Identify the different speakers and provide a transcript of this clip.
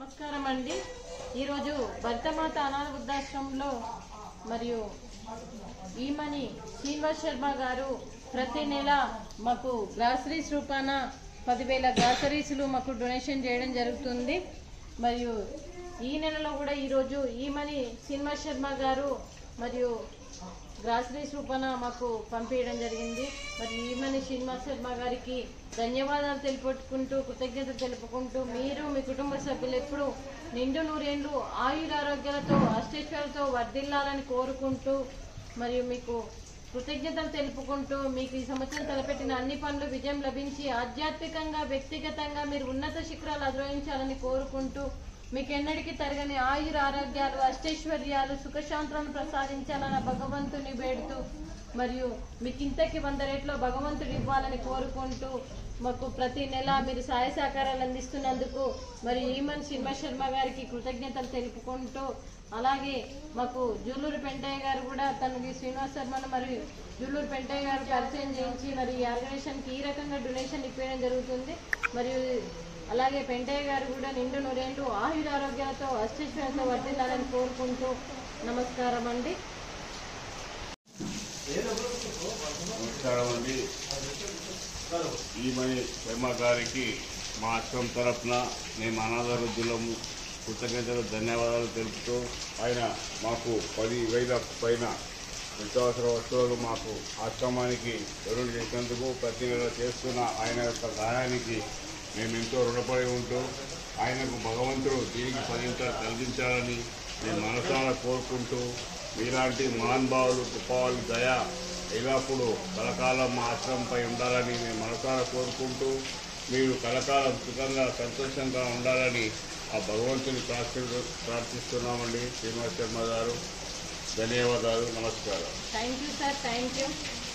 Speaker 1: నమస్కారం అండి ఈరోజు భర్తమాత అనాథ వృద్ధాశ్రమంలో మరియు ఈమని శ్రీనివాస్ శర్మ గారు ప్రతి నెల మాకు గ్రాసరీస్ రూపాన పదివేల గ్రాసరీస్లు మాకు డొనేషన్ చేయడం జరుగుతుంది మరియు ఈ నెలలో కూడా ఈరోజు ఈమని శ్రీనివాస్ శర్మ గారు మరియు గ్రాసరీస్ రూపాన మాకు పంపించడం జరిగింది మరి ఈమని శ్రీనివాస్ శర్మ గారికి ధన్యవాదాలు తెలుపుకుంటూ కృతజ్ఞత తెలుపుకుంటూ మీరు మీ కుటుంబ సభ్యులు ఎప్పుడు నిండు నూరేళ్లు ఆయురారోగ్యాలతో అష్టేశ్వరులతో వర్ధిల్లాలని కోరుకుంటూ మరియు మీకు కృతజ్ఞతలు తెలుపుకుంటూ మీకు ఈ సంవత్సరం తలపెట్టిన అన్ని పనులు విజయం లభించి ఆధ్యాత్మికంగా వ్యక్తిగతంగా మీరు ఉన్నత శిఖరాలు అధిరోహించాలని కోరుకుంటూ మీకు ఎన్నటికీ తరగని ఆయుర ఆరోగ్యాలు అష్టైశ్వర్యాలు సుఖశాంతులను ప్రసాదించాలని ఆ భగవంతుని వేడుతూ మరియు మీకు ఇంతకి వంద రేట్లో భగవంతుడు ఇవ్వాలని కోరుకుంటూ మాకు ప్రతి నెల మీరు సహాయ సహకారాలు అందిస్తున్నందుకు మరి ఈమన్ సింహ శర్మ గారికి కృతజ్ఞతలు తెలుపుకుంటూ అలాగే మాకు జూలూరు పెంటయ్య గారు కూడా తనకి శ్రీనివాస్ శర్మను మరియు జూలూరు పెంటయ్య గారు పరిచయం చేయించి మరి ఈ ఆర్గనైజేషన్కి ఈ రకంగా డొనేషన్ ఇప్పించడం జరుగుతుంది మరియు అలాగే పెంటయ్య గారు కూడా నిండు నూరేళ్ళు ఆయుర ఆరోగ్యాలతో అష్టైశ్వర్యంతో వర్తిల్లాలని కోరుకుంటూ నమస్కారం అండి
Speaker 2: నమస్కారం అండి ఈమని శర్మ గారికి మా ఆశ్రమం తరఫున మేము అనాథ వృద్ధులము కృతజ్ఞతలు ధన్యవాదాలు తెలుపుతూ ఆయన మాకు పది వేల పైన నిత్యావసర వస్తువులు మాకు ఆశ్రమానికి డొనేట్ చేసినందుకు ప్రతి నెల చేస్తున్న ఆయన యొక్క సహాయానికి మేము ఎంతో రుణపడి ఉంటూ ఆయనకు భగవంతుడు దీనికి ఫలించ కలిగించాలని మేము మనసారా కోరుకుంటూ మీలాంటి మహానుభావులు గొప్పవాళ్ళు దయ ఎల్లప్పుడూ కలకాలం మా ఆశ్రమంపై ఉండాలని మేము మనసారా కోరుకుంటూ మీరు కలకాలం సుఖంగా సంతోషంగా ఉండాలని ఆ భగవంతుని ప్రార్థి ప్రార్థిస్తున్నామండి శ్రీనివాస్ శర్మ గారు ధన్యవాదాలు నమస్కారం
Speaker 1: thank you sir thank you